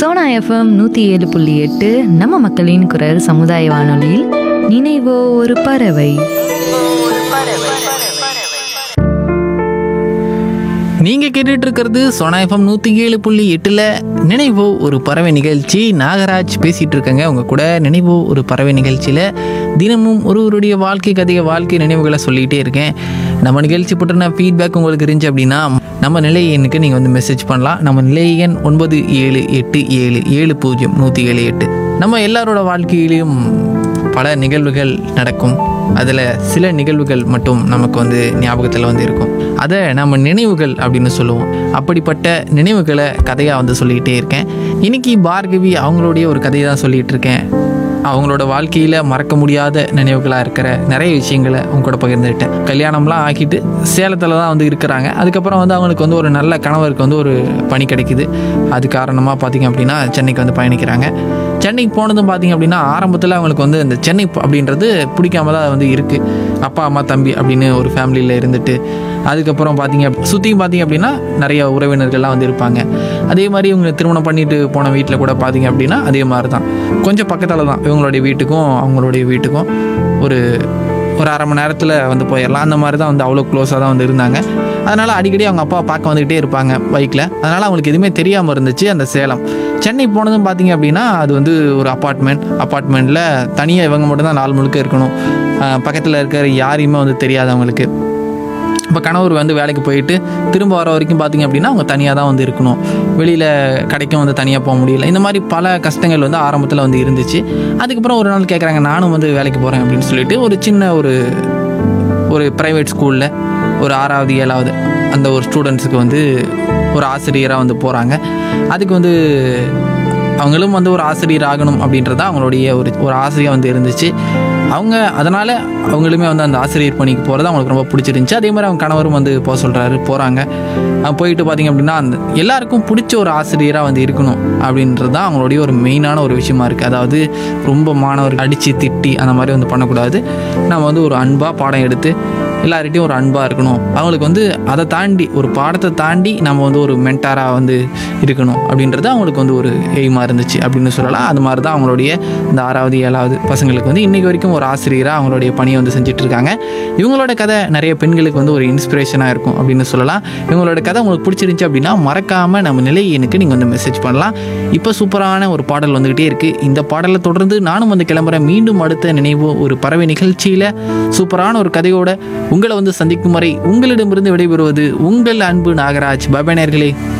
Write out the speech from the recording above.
Sona FM நூற்றி ஏழு புள்ளி எட்டு நம்ம மக்களின் குரல் சமுதாய வானொலியில் நினைவோ ஒரு பறவை நீங்கள் கேட்டுட்டு இருக்கிறது சோனா எஃப்எம் நூற்றி ஏழு புள்ளி எட்டில் நினைவோ ஒரு பறவை நிகழ்ச்சி நாகராஜ் பேசிகிட்டு இருக்கேங்க உங்க கூட நினைவோ ஒரு பறவை நிகழ்ச்சியில் தினமும் ஒருவருடைய வாழ்க்கை கதைய வாழ்க்கை நினைவுகளை சொல்லிகிட்டே இருக்கேன் நம்ம நிகழ்ச்சி பற்றின ஃபீட்பேக் உங்களுக்கு இருந்துச்சு அப்படின்னா நம்ம நிலை எண்ணுக்கு நீங்கள் வந்து மெசேஜ் பண்ணலாம் நம்ம நிலை எண் ஒன்பது ஏழு எட்டு ஏழு ஏழு பூஜ்ஜியம் நூற்றி ஏழு எட்டு நம்ம எல்லாரோட வாழ்க்கையிலையும் பல நிகழ்வுகள் நடக்கும் அதில் சில நிகழ்வுகள் மட்டும் நமக்கு வந்து ஞாபகத்தில் வந்து இருக்கும் அதை நம்ம நினைவுகள் அப்படின்னு சொல்லுவோம் அப்படிப்பட்ட நினைவுகளை கதையாக வந்து சொல்லிக்கிட்டே இருக்கேன் இன்னைக்கு பார்கவி அவங்களுடைய ஒரு கதையை தான் சொல்லிகிட்டு இருக்கேன் அவங்களோட வாழ்க்கையில் மறக்க முடியாத நினைவுகளாக இருக்கிற நிறைய விஷயங்களை அவங்க கூட பகிர்ந்துக்கிட்டேன் கல்யாணம்லாம் ஆக்கிட்டு சேலத்தில் தான் வந்து இருக்கிறாங்க அதுக்கப்புறம் வந்து அவங்களுக்கு வந்து ஒரு நல்ல கணவருக்கு வந்து ஒரு பணி கிடைக்குது அது காரணமாக பார்த்தீங்க அப்படின்னா சென்னைக்கு வந்து பயணிக்கிறாங்க சென்னைக்கு போனதும் பார்த்தீங்க அப்படின்னா ஆரம்பத்தில் அவங்களுக்கு வந்து இந்த சென்னை ப- அப்படின்றது பிடிக்காம தான் வந்து இருக்குது அப்பா அம்மா தம்பி அப்படின்னு ஒரு ஃபேமிலியில் இருந்துட்டு அதுக்கப்புறம் பார்த்தீங்க சுற்றியும் பார்த்தீங்க அப்படின்னா நிறைய உறவினர்கள்லாம் வந்து இருப்பாங்க அதே மாதிரி இவங்க திருமணம் பண்ணிட்டு போன வீட்டில் கூட பார்த்தீங்க அப்படின்னா அதே மாதிரி தான் கொஞ்சம் பக்கத்தில் தான் இவங்களுடைய வீட்டுக்கும் அவங்களுடைய வீட்டுக்கும் ஒரு ஒரு அரை மணி நேரத்தில் வந்து போயிடலாம் அந்த மாதிரி தான் வந்து அவ்வளோ க்ளோஸாக தான் வந்து இருந்தாங்க அதனால் அடிக்கடி அவங்க அப்பா பார்க்க வந்துக்கிட்டே இருப்பாங்க பைக்கில் அதனால் அவங்களுக்கு எதுவுமே தெரியாமல் இருந்துச்சு அந்த சேலம் சென்னை போனதும் பார்த்தீங்க அப்படின்னா அது வந்து ஒரு அப்பார்ட்மெண்ட் அப்பார்ட்மெண்ட்டில் தனியாக இவங்க மட்டும் தான் நாள் முழுக்க இருக்கணும் பக்கத்தில் இருக்கிற யாரையுமே வந்து தெரியாது அவங்களுக்கு இப்போ கணவர் வந்து வேலைக்கு போயிட்டு திரும்ப வர வரைக்கும் பார்த்தீங்க அப்படின்னா அவங்க தனியாக தான் வந்து இருக்கணும் வெளியில் கடைக்கும் வந்து தனியாக போக முடியல இந்த மாதிரி பல கஷ்டங்கள் வந்து ஆரம்பத்தில் வந்து இருந்துச்சு அதுக்கப்புறம் ஒரு நாள் கேட்குறாங்க நானும் வந்து வேலைக்கு போகிறேன் அப்படின்னு சொல்லிட்டு ஒரு சின்ன ஒரு ஒரு ப்ரைவேட் ஸ்கூலில் ஒரு ஆறாவது ஏழாவது அந்த ஒரு ஸ்டூடெண்ட்ஸுக்கு வந்து ஒரு ஆசிரியராக வந்து போகிறாங்க அதுக்கு வந்து அவங்களும் வந்து ஒரு ஆசிரியர் ஆகணும் அப்படின்றது தான் அவங்களுடைய ஒரு ஒரு ஆசையாக வந்து இருந்துச்சு அவங்க அதனால் அவங்களுமே வந்து அந்த ஆசிரியர் பணிக்கு போகிறது அவங்களுக்கு ரொம்ப பிடிச்சிருந்துச்சு அதே மாதிரி அவங்க கணவரும் வந்து போக சொல்கிறாரு போகிறாங்க போயிட்டு பார்த்தீங்க அப்படின்னா அந்த எல்லாருக்கும் பிடிச்ச ஒரு ஆசிரியராக வந்து இருக்கணும் அப்படின்றது தான் அவங்களுடைய ஒரு மெயினான ஒரு விஷயமா இருக்குது அதாவது ரொம்ப மாணவர்கள் அடித்து திட்டி அந்த மாதிரி வந்து பண்ணக்கூடாது நம்ம வந்து ஒரு அன்பாக பாடம் எடுத்து எல்லார்கிட்டையும் ஒரு அன்பாக இருக்கணும் அவங்களுக்கு வந்து அதை தாண்டி ஒரு பாடத்தை தாண்டி நம்ம வந்து ஒரு மென்டாராக வந்து இருக்கணும் அப்படின்றது அவங்களுக்கு வந்து ஒரு எய்மாக இருந்துச்சு அப்படின்னு சொல்லலாம் அது மாதிரி தான் அவங்களுடைய இந்த ஆறாவது ஏழாவது பசங்களுக்கு வந்து இன்றைக்கி வரைக்கும் ஒரு ஆசிரியராக அவங்களுடைய பணியை வந்து செஞ்சுட்டு இருக்காங்க இவங்களோட கதை நிறைய பெண்களுக்கு வந்து ஒரு இன்ஸ்பிரேஷனாக இருக்கும் அப்படின்னு சொல்லலாம் இவங்களோட கதை உங்களுக்கு பிடிச்சிருந்துச்சு அப்படின்னா மறக்காமல் நம்ம நிலை எனக்கு நீங்கள் வந்து மெசேஜ் பண்ணலாம் இப்போ சூப்பரான ஒரு பாடல் வந்துக்கிட்டே இருக்குது இந்த பாடலை தொடர்ந்து நானும் வந்து கிளம்புறேன் மீண்டும் அடுத்த நினைவு ஒரு பறவை நிகழ்ச்சியில் சூப்பரான ஒரு கதையோட உங்களை வந்து சந்திக்கும் வரை உங்களிடமிருந்து விடைபெறுவது உங்கள் அன்பு நாகராஜ் பபனர்களே